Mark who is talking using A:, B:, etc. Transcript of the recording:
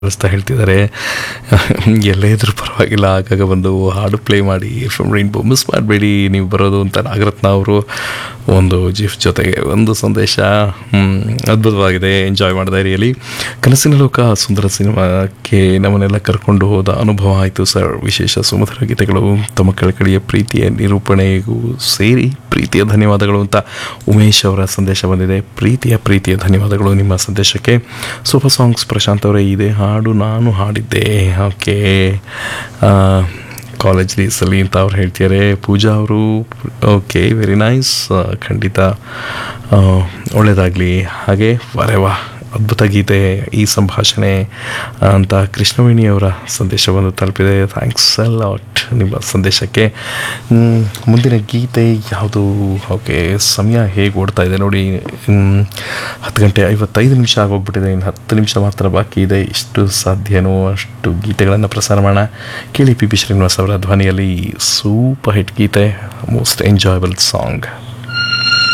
A: ಅಂತ ಹೇಳ್ತಿದ್ದಾರೆ ಎಲ್ಲೇ ಇದ್ರೂ ಪರವಾಗಿಲ್ಲ ಆಗಾಗ ಬಂದು ಹಾಡು ಪ್ಲೇ ಮಾಡಿ ಫ್ರಮ್ ರೈನ್ಬೋ ಮಿಸ್ ಮಾಡಬೇಡಿ ನೀವು ಬರೋದು ಅಂತ ನಾಗರತ್ನ ಅವರು ಒಂದು ಜಿಫ್ ಜೊತೆಗೆ ಒಂದು ಸಂದೇಶ ಹ್ಮ್, ಅದ್ಭುತವಾಗಿದೆ ಎಂಜಾಯ್ ಮಾಡಿದೆ ರಿಯಲಿ ಕನಸಿನ ಲೋಕ ಸುಂದರ ಸಿನಿಮಾಕ್ಕೆ ನಮ್ಮನ್ನೆಲ್ಲ ಕರ್ಕೊಂಡು ಹೋದ ಅನುಭವ ಆಯಿತು ಸರ್ ವಿಶೇಷ ಸುಮಧುರ ಗೀತೆಗಳು ತಮ್ಮ ಕಳಕಳಿಯ ಪ್ರೀತಿಯ ನಿರೂಪಣೆಗೂ ಸೇರಿ ಪ್ರೀತಿಯ ಧನ್ಯವಾದಗಳು ಅಂತ ಉಮೇಶ್ ಅವರ ಸಂದೇಶ ಬಂದಿದೆ ಪ್ರೀತಿಯ ಪ್ರೀತಿಯ ಧನ್ಯವಾದಗಳು ನಿಮ್ಮ ಸಂದೇಶಕ್ಕೆ ಸೂಪರ್ ಸಾಂಗ್ಸ್ ಪ್ರಶಾಂತ್ ಅವರೇ ಇದೆ ಹಾಡು ನಾನು ಹಾಡಿದ್ದೆ ಓಕೆ ಕಾಲೇಜ್ ಡೇಸಲ್ಲಿ ಅಂತ ಅವ್ರು ಹೇಳ್ತಿದ್ದಾರೆ ಪೂಜಾ ಅವರು ಓಕೆ ವೆರಿ ನೈಸ್ ಖಂಡಿತ ಆ, ಒಳ್ಳೆಯದಾಗಲಿ ಹಾಗೆ ವರೆವಾ ಅದ್ಭುತ ಗೀತೆ ಈ ಸಂಭಾಷಣೆ ಅಂತ ಕೃಷ್ಣವೇಣಿ ಅವರ ಸಂದೇಶ ಬಂದು ತಲುಪಿದೆ ಥ್ಯಾಂಕ್ಸ್ ಲಾಟ್ ನಿಮ್ಮ ಸಂದೇಶಕ್ಕೆ ಹ್ಮ್, ಮುಂದಿನ ಗೀತೆ ಯಾವುದು ಓಕೆ ಸಮಯ ಹೇಗೆ ಓಡ್ತಾ ಇದೆ ನೋಡಿ ಹ್ಮ್, ಹತ್ತು ಗಂಟೆ ಐವತ್ತೈದು ನಿಮಿಷ ಆಗೋಗ್ಬಿಟ್ಟಿದೆ ಇನ್ನು ಹತ್ತು ನಿಮಿಷ ಮಾತ್ರ ಬಾಕಿ ಇದೆ ಎಷ್ಟು ಸಾಧ್ಯನೋ ಅಷ್ಟು ಗೀತೆಗಳನ್ನು ಪ್ರಸಾರ ಮಾಡೋಣ ಕೇಳಿ ಪಿ ಪಿ ಶ್ರೀನಿವಾಸ್ ಅವರ ಧ್ವನಿಯಲ್ಲಿ ಸೂಪರ್ ಹಿಟ್ ಗೀತೆ ಮೋಸ್ಟ್ ಎಂಜಾಯಬಲ್ ಸಾಂಗ್